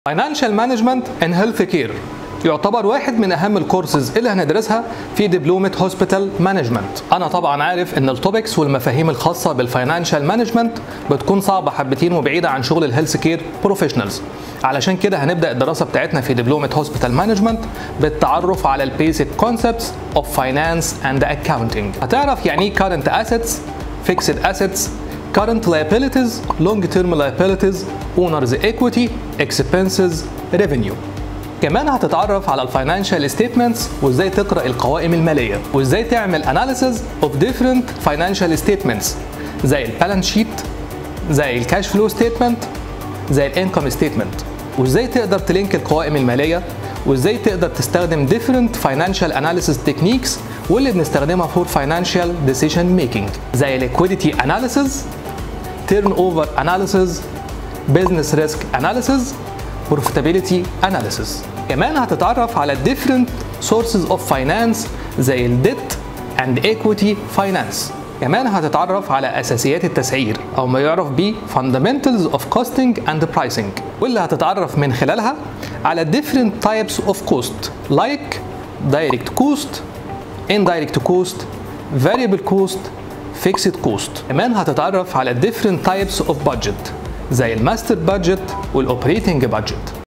Financial Management and Health Care يعتبر واحد من اهم الكورسز اللي هندرسها في دبلومة هوسبيتال مانجمنت انا طبعا عارف ان التوبكس والمفاهيم الخاصة بالفاينانشال مانجمنت بتكون صعبة حبتين وبعيدة عن شغل الهيلث كير بروفيشنالز علشان كده هنبدا الدراسه بتاعتنا في دبلومه هوسبيتال مانجمنت بالتعرف على البيسك كونسبتس اوف فاينانس اند اكاونتنج هتعرف يعني ايه current assets fixed assets current liabilities long term liabilities owners equity expenses revenue كمان هتتعرف على الفاينانشال ستيتمنتس وازاي تقرا القوائم الماليه وازاي تعمل اناليسز اوف ديفرنت فاينانشال ستيتمنتس زي البالانس شيت زي الكاش فلو ستيتمنت زي الانكم ستيتمنت وازاي تقدر تلينك القوائم الماليه وازاي تقدر تستخدم different financial analysis techniques واللي بنستخدمها for financial decision making زي liquidity analysis turnover analysis business risk analysis profitability analysis كمان هتتعرف على different sources of finance زي ال debt and equity finance كمان هتتعرف على اساسيات التسعير او ما يعرف ب fundamentals of costing and pricing واللي هتتعرف من خلالها على different types of cost like direct cost indirect cost variable cost fixed cost كمان هتتعرف على different types of budget زي الماستر budget والاوبريتنج budget